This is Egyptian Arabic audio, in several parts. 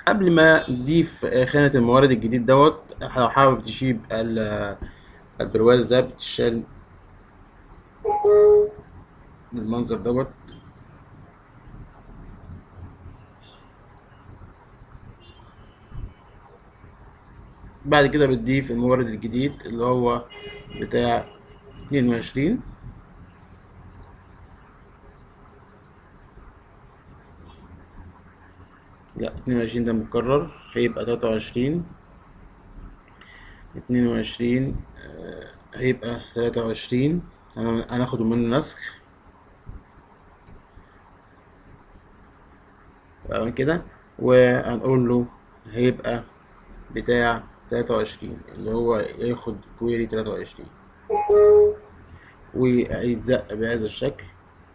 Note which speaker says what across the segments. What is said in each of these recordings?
Speaker 1: قبل ما تضيف خانة المورد الجديد دوت لو حابب تجيب ال- البرواز ده بتشال بالمنظر دوت بعد كده بتضيف المورد الجديد اللي هو بتاع اتنين وعشرين لا اتنين وعشرين ده مكرر هيبقى تلاتة وعشرين اتنين وعشرين هيبقى تلاتة وعشرين أنا هناخده منه نسخ تمام كده وهنقول له هيبقى بتاع تلاتة وعشرين اللي هو ياخد كويري تلاتة وعشرين ويتزق بهذا الشكل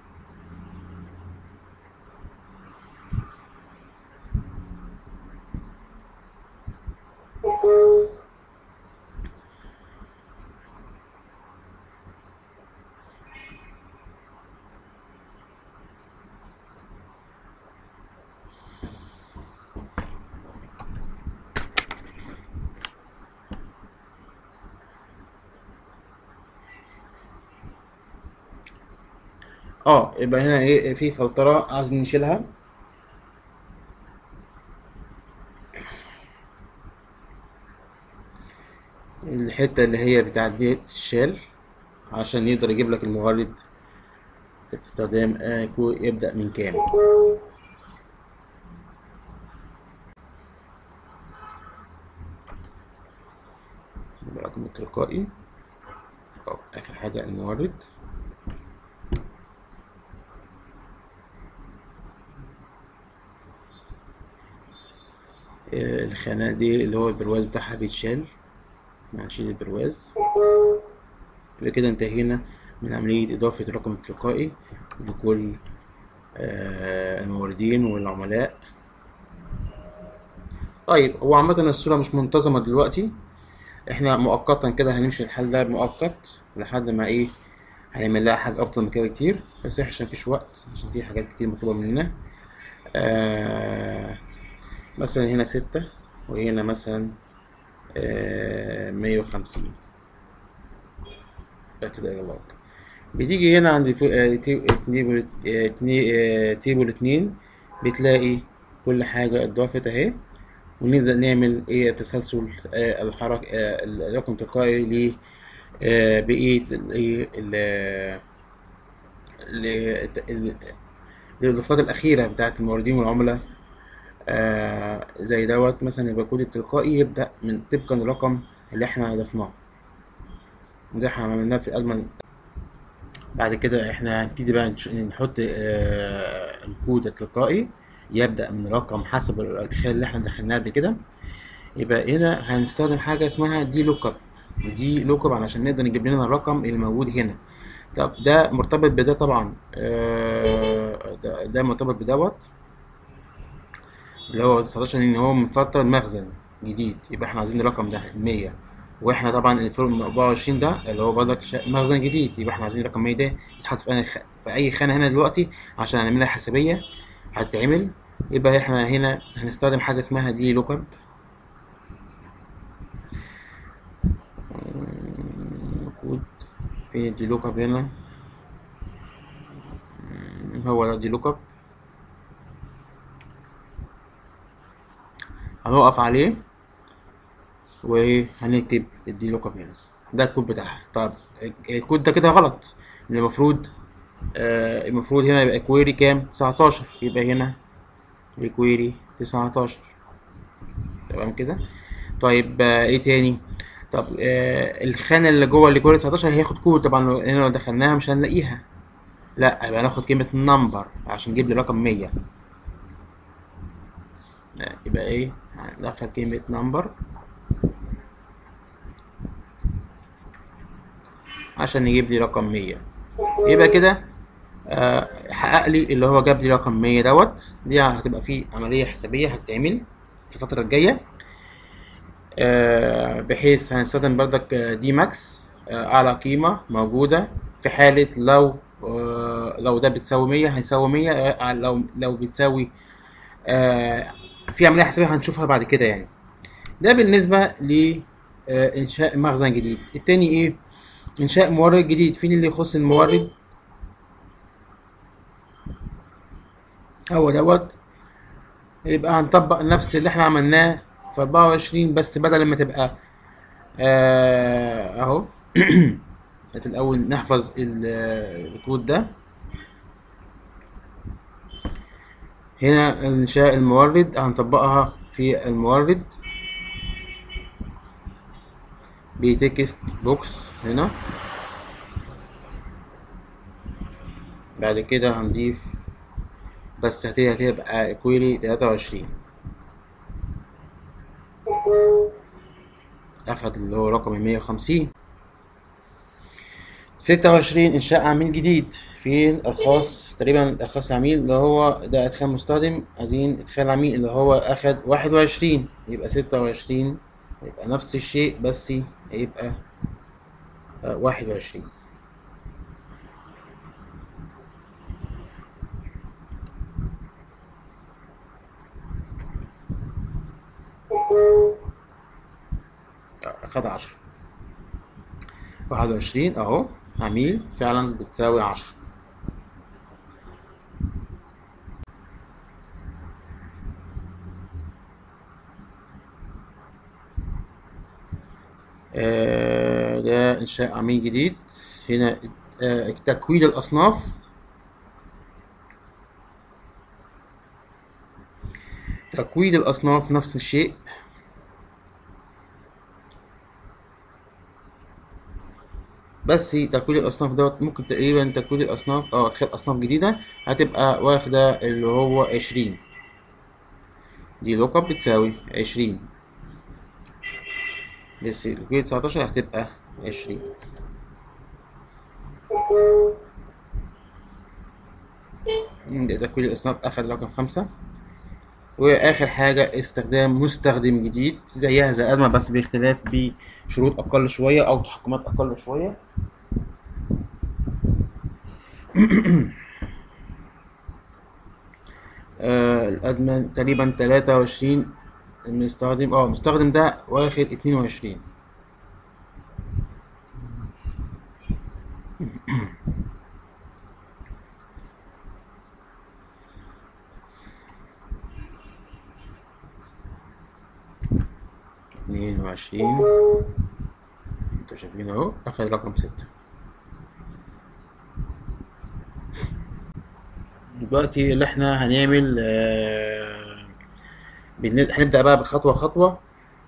Speaker 1: اه يبقى هنا ايه في فلترة عايزين نشيلها الحتة اللي هي بتاعت دي تشال عشان يقدر يجيب لك المورد استخدام آه كو- يبدأ من كام الرقم التلقائي أو آخر حاجة المورد آه، الخانة دي اللي هو البرواز بتاعها بيتشال هنشيل البرواز يبقى كده انتهينا من عملية إضافة الرقم التلقائي لكل آه، الموردين والعملاء طيب هو عامة الصورة مش منتظمة دلوقتي احنا مؤقتا كده هنمشي الحل ده مؤقت لحد ما ايه هنعمل لها حاجة أفضل من كده كتير بس احنا عشان مفيش وقت عشان في حاجات كتير مطلوبة مننا آه مثلا هنا ستة وهنا مثلا مية وخمسين ده كده يلا بتيجي هنا عند فو- آه، تي- تيبل آه، تني- آه، تيبل اتنين بتلاقي كل حاجة اتضافت اهي ونبدأ نعمل ايه تسلسل آه، الحركة آه، الرقم التلقائي ل آه، بقية الايه ال- ال- ال- الإضافات الأخيرة بتاعت الموردين والعملاء آه زي دوت مثلا يبقى الكود التلقائي يبدأ من طبقا الرقم اللي احنا ضفناه زي احنا عملناه في أجمل بعد كده احنا هنبتدي بقى نش- نحط آه الكود التلقائي يبدأ من رقم حسب الادخال اللي احنا دخلناه قبل كده يبقى هنا هنستخدم حاجة اسمها دي لوك اب دي لوك اب علشان نقدر نجيب لنا الرقم اللي موجود هنا طب ده مرتبط بده طبعا آه ده, ده مرتبط بدوت اللي هو 19 ان هو مفطر مخزن جديد يبقى احنا عايزين الرقم ده 100 واحنا طبعا الفورم 24 ده اللي هو برضك شا- مخزن جديد يبقى احنا عايزين الرقم 100 ده يتحط في اي خ... في اي خانه هنا دلوقتي عشان نعملها حسابيه هتتعمل يبقى احنا هنا هنستخدم حاجه اسمها دي لوك اب كود فين الدي لوك اب هنا مم، هو ده دي لوك اب هنقف عليه وهنكتب الدي لوك اب هنا ده الكود بتاعها طب الكود ده كده غلط المفروض آه المفروض هنا يبقى كويري كام 19 يبقى هنا الكويري 19 تمام كده طيب آه ايه تاني طب آه الخانة اللي جوه الكويري 19 هياخد كود طبعا لو هنا لو دخلناها مش هنلاقيها لا يبقى ناخد كلمة نمبر عشان نجيب لي رقم 100 آه، يبقى ايه هندخل كلمة نمبر عشان يجيب لي رقم 100 يبقى كده آه، حقق لي اللي هو جاب لي رقم 100 دوت دي هتبقى فيه عملية حسابية هتتعمل في الفترة الجاية آه، بحيث هنستخدم بردك آه، دي ماكس آه، أعلى قيمة موجودة في حالة لو آه، لو ده بتساوي 100 هيساوي 100 آه، لو لو بتساوي آه، في عمليه حسابيه هنشوفها بعد كده يعني ده بالنسبه ل آه، انشاء مخزن جديد التاني ايه انشاء مورد جديد فين اللي يخص المورد هو دوت يبقى هنطبق نفس اللي احنا عملناه في 24 بس بدل ما تبقى آه اهو هات الاول نحفظ ال- الكود ده هنا انشاء المورد هنطبقها في المورد بتكست بوكس هنا بعد كده هنضيف بس هتبقى هتبقى كويري تلاتة وعشرين أخد اللي هو رقم مية وخمسين ستة وعشرين إنشاء عميل جديد فين الخاص تقريبا الخاص العميل اللي هو ده إدخال مستخدم عايزين إدخال عميل اللي هو أخد واحد وعشرين يبقى ستة وعشرين يبقى نفس الشيء بس هيبقى آه، واحد وعشرين أخد عشرة واحد وعشرين أهو عميل فعلا بتساوي عشرة آه، ده إنشاء عميل جديد هنا آه، تكوين الأصناف تكوين الأصناف نفس الشيء بس تكوين الأصناف دوت ممكن تقريبا تكوين الأصناف اه تخيل أصناف جديدة هتبقى واخدة اللي هو عشرين دي لوك اب بتساوي عشرين بس الكويت 19 هتبقى عشرين مم، ده تكوين الأصناف أخد رقم خمسة وآخر حاجة استخدام مستخدم جديد زيها زي أدمى بس باختلاف بشروط أقل شوية أو تحكمات أقل شوية آه الأدمن تقريبا تلاتة وعشرين المستخدم اه المستخدم ده واخد اتنين وعشرين اتنين وعشرين انتوا شايفين اهو اخد رقم ستة دلوقتي اللي احنا هنعمل آه بن- هنبدأ بقى بخطوة خطوة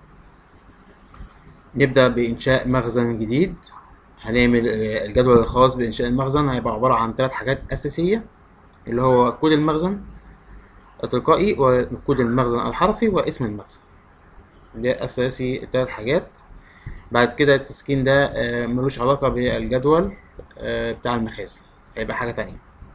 Speaker 1: نبدأ بإنشاء مخزن جديد هنعمل آه، الجدول الخاص بإنشاء المخزن هيبقى عبارة عن ثلاث حاجات أساسية اللي هو كود المخزن التلقائي وكود المخزن الحرفي واسم المخزن ده أساسي الثلاث حاجات بعد كده التسكين ده آه، ملوش علاقة بالجدول آه، بتاع المخازن هيبقى حاجة تانية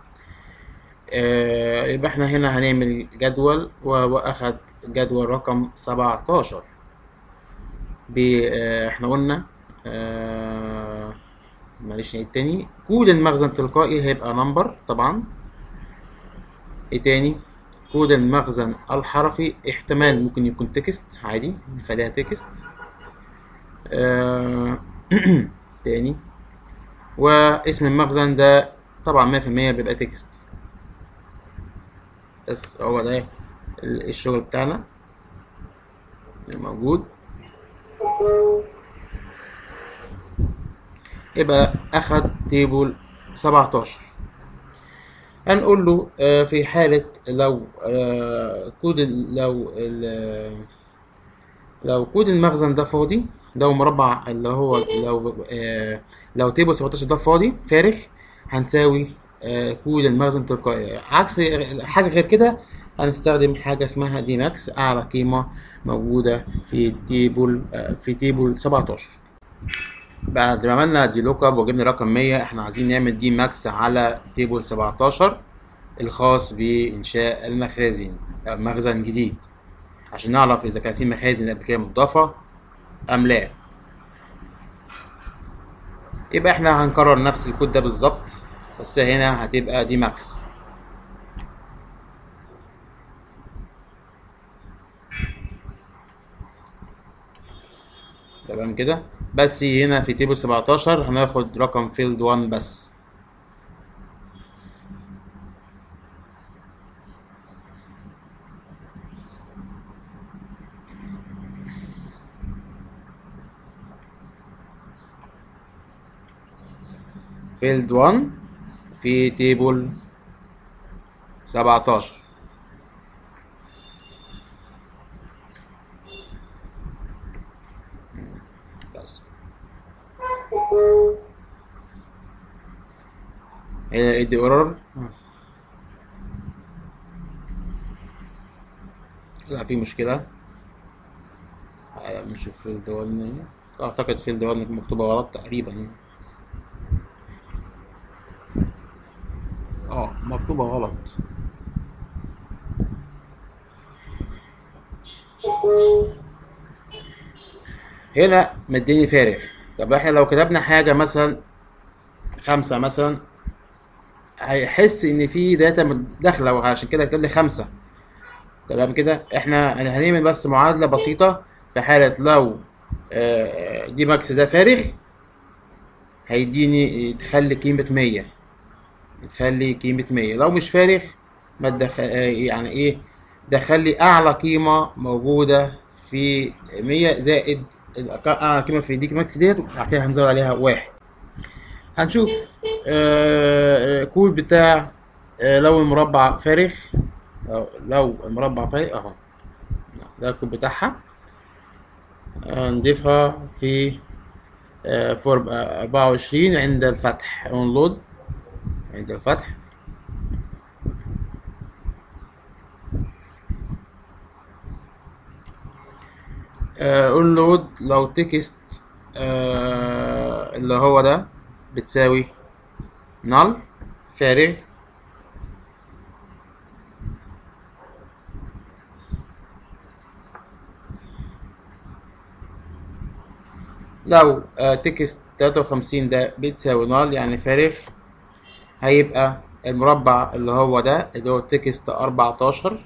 Speaker 1: آه، يبقى احنا هنا هنعمل جدول و- واخد جدول رقم 17 ب آه، احنا قلنا آه، معلش نعيد تاني كود المخزن التلقائي هيبقى نمبر طبعا ايه تاني كود المخزن الحرفي احتمال ممكن يكون تكست عادي نخليها تكست آه، تاني واسم المخزن ده طبعا مية في المية بيبقى تكست بس هو ده ال- الشغل بتاعنا الموجود يبقى أخد تيبل 17 هنقول له آه، في حالة لو آه، كود ال- لو ال- لو كود المخزن ده فاضي لو مربع اللي هو لو آه، لو تيبل 17 ده فاضي فارغ هنساوي آه، كود المخزن تلقائي عكس حاجة غير كده هنستخدم حاجة اسمها دي ماكس أعلى قيمة موجودة في تيبل آه، في تيبل 17 بعد ما عملنا دي لوك اب وجبنا رقم 100 احنا عايزين نعمل دي ماكس على تيبل 17 الخاص بإنشاء المخازن آه، مخزن جديد عشان نعرف إذا كان في مخازن قبل كده مضافة أم لا يبقى احنا هنكرر نفس الكود ده بالظبط بس هنا هتبقى دي ماكس تمام كده بس هنا في تيبل 17 هناخد رقم فيلد 1 بس فيلد 1 في تيبل 17 بس هنا ادي اورر لا في مشكلة مش فيلد 1 اعتقد فيلد 1 مكتوبة غلط تقريبا اه مكتوبة غلط هنا مديني فارغ طب احنا لو كتبنا حاجة مثلا خمسة مثلا هيحس ان في داتا داخلة وعشان كده كتب لي خمسة تمام كده احنا هنعمل بس معادلة بسيطة في حالة لو آه، دي ماكس ده فارغ هيديني تخلي قيمة مية تخلي قيمة مية لو مش فارغ ما تدخل يعني ايه دخل لي اعلى قيمة موجودة في مية زائد الأق- اعلى قيمة في دي ماكس ديت وبعد كده هنزود عليها واحد هنشوف آه، الكود بتاع آه، لو المربع فارغ لو- لو المربع فارغ اهو ده الكود بتاعها هنضيفها في آه، فورم أربعة وعشرين عند الفتح اونلود عند الفتح اونلود لو تكست آه، اللي هو ده بتساوي نل فارغ لو تكست تلاتة وخمسين ده بتساوي نال يعني فارغ هيبقى المربع اللي هو ده اللي هو تكست أربعتاشر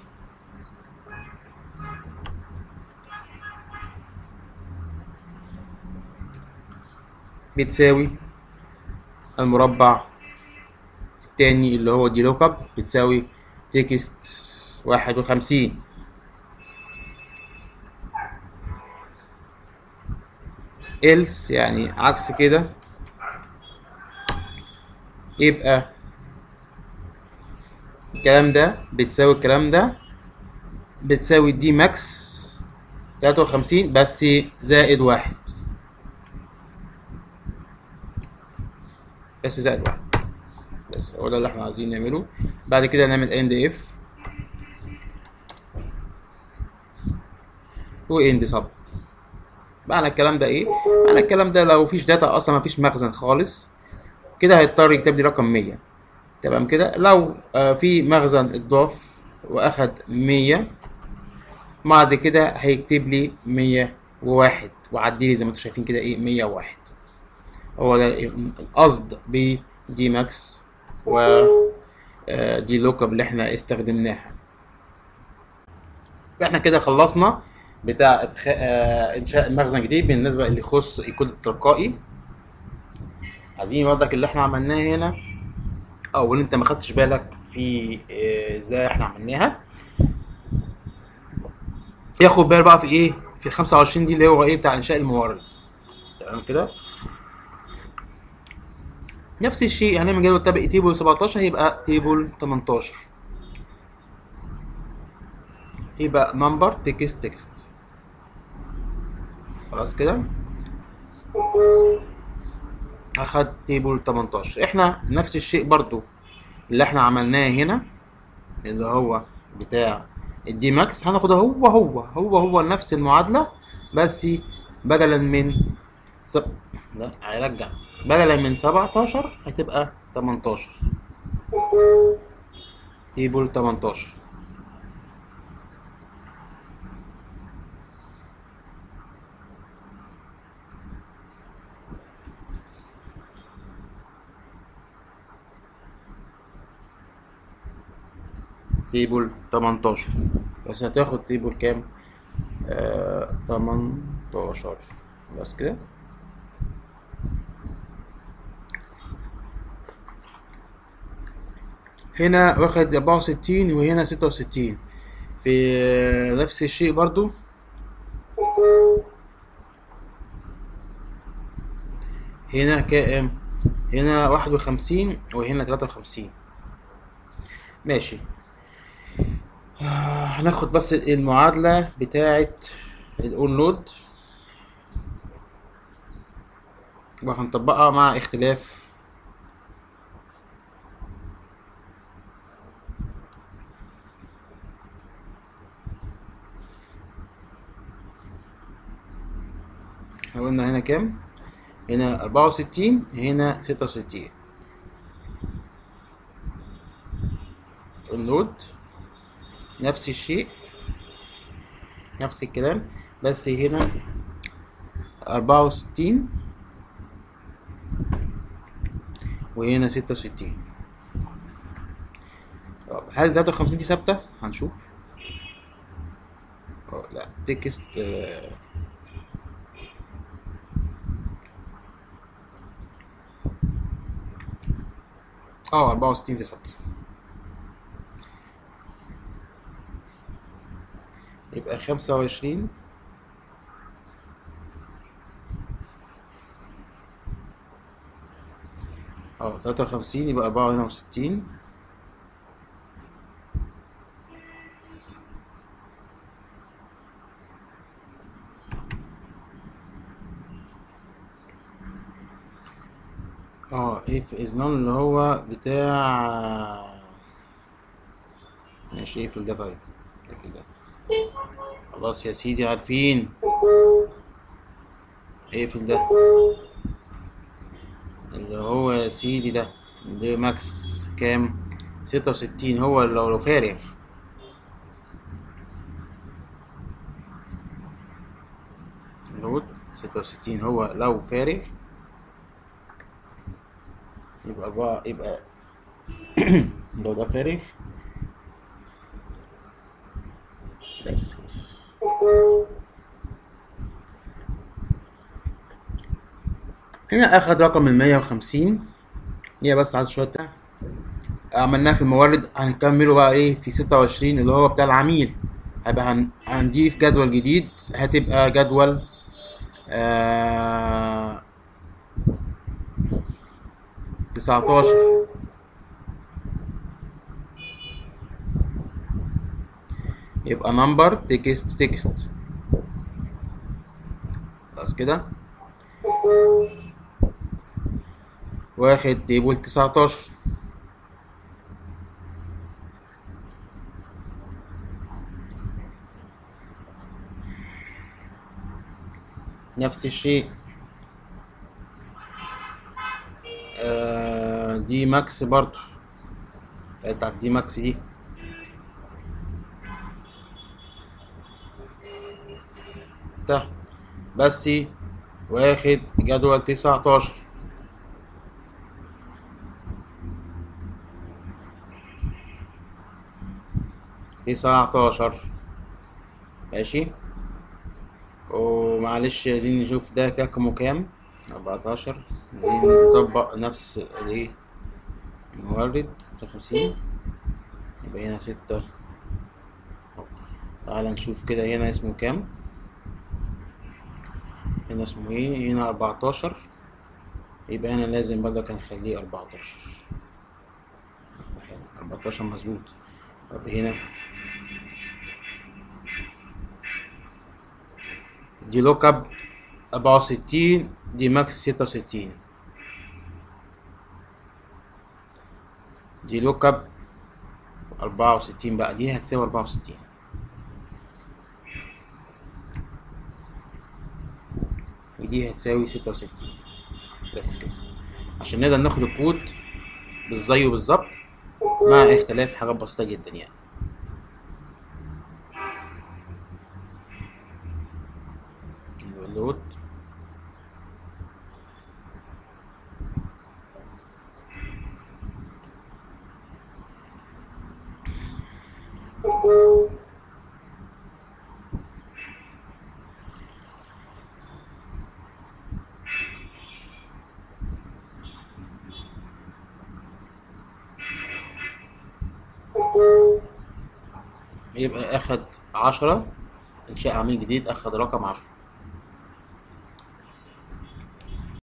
Speaker 1: بتساوي المربع التاني اللي هو دي لوك اب بتساوي تكست واحد وخمسين else يعني عكس كده يبقى الكلام ده بتساوي الكلام ده بتساوي دي ماكس تلاتة وخمسين بس زائد واحد بس زائد واحد بس هو ده اللي احنا عايزين نعمله بعد كده نعمل اند اف واند سب معنى الكلام ده ايه معنى الكلام ده لو فيش داتا اصلا مفيش مخزن خالص كده هيضطر يكتب لي رقم 100 تمام كده لو آه في مخزن اتضاف واخد 100 بعد كده هيكتب لي 101 وعدي لي زي ما انتم شايفين كده ايه 101 هو ده القصد بدي ماكس و آه، دي لوك اب اللي احنا استخدمناها احنا كده خلصنا بتاع إدخ- آه، انشاء مخزن جديد بالنسبه اللي يخص الكود التلقائي عايزين برضك اللي احنا عملناه هنا او اللي انت ما خدتش بالك في آه، ازاي احنا عملناها ياخد بالك بقى في ايه في ال 25 دي اللي هو ايه بتاع انشاء الموارد تمام كده نفس الشيء هنعمل جدول تابع تيبل 17 هيبقى تيبل 18 يبقى نمبر تكست تكست خلاص كده اخد تيبل 18 احنا نفس الشيء برضو اللي احنا عملناه هنا اللي هو بتاع الدي ماكس هناخده هو هو هو هو نفس المعادلة بس بدلا من سب... لا هيرجع بدلا من 17 هتبقى 18 تيبل 18 تيبل 18 بس هتاخد تيبل كام؟ آه 18 خلاص كده هنا واخد أربعة وستين وهنا ستة وستين في نفس الشيء برضو هنا كام هنا واحد وخمسين وهنا تلاتة وخمسين ماشي آه، هناخد بس المعادلة بتاعة الأون لود وهنطبقها مع اختلاف احنا قلنا هنا كام هنا أربعة وستين هنا ستة وستين اللود نفس الشيء نفس الكلام بس هنا أربعة وستين وهنا ستة وستين طب هل تلاتة وخمسين دي ثابتة؟ هنشوف اه لا تكست آه، اه أربعة وستين دي ثابتة يبقى خمسة وعشرين اه تلاتة وخمسين يبقى أربعة هنا وستين اه اف از نون اللي هو بتاع ماشي اقفل ده طيب اقفل ده خلاص يا سيدي عارفين اقفل ده اللي هو يا سيدي ده ده ماكس كام ستة وستين هو لو لو فارغ لود ستة وستين هو لو فارغ يبقى أربعة يبقى لو ده فارغ بس هنا أخد رقم المية وخمسين هي بس عايز شوية تاني. عملناه في الموارد هنكمله بقى ايه في ستة وعشرين اللي هو بتاع العميل هيبقى هن... هنضيف جدول جديد هتبقى جدول آه... تسعتاشر يبقى نمبر تكست تكست خلاص كده واخد تيبل تسعتاشر نفس الشيء آه دي ماكس برضو بتاعت دي ماكس دي ده بس واخد جدول تسعتاشر تسعتاشر ماشي ومعلش عايزين نشوف ده كاكمو كام أربعتاشر عايزين نطبق نفس الايه المورد خمسة وخمسين يبقى هنا ستة تعال نشوف كده هنا اسمه كام هنا اسمه ايه هنا أربعتاشر يبقى هنا لازم برضك هنخليه أربعتاشر أربعتاشر مظبوط طب هنا دي لوك اب أربعة وستين دي ماكس ستة وستين دي لوك اب أربعة وستين بقى دي هتساوي أربعة وستين ودي هتساوي ستة وستين بس كده عشان نقدر ناخد الكود بالزي وبالظبط مع اختلاف حاجات بسيطة جدا يعني لود يبقى اخد عشرة انشاء عميل جديد اخد رقم عشرة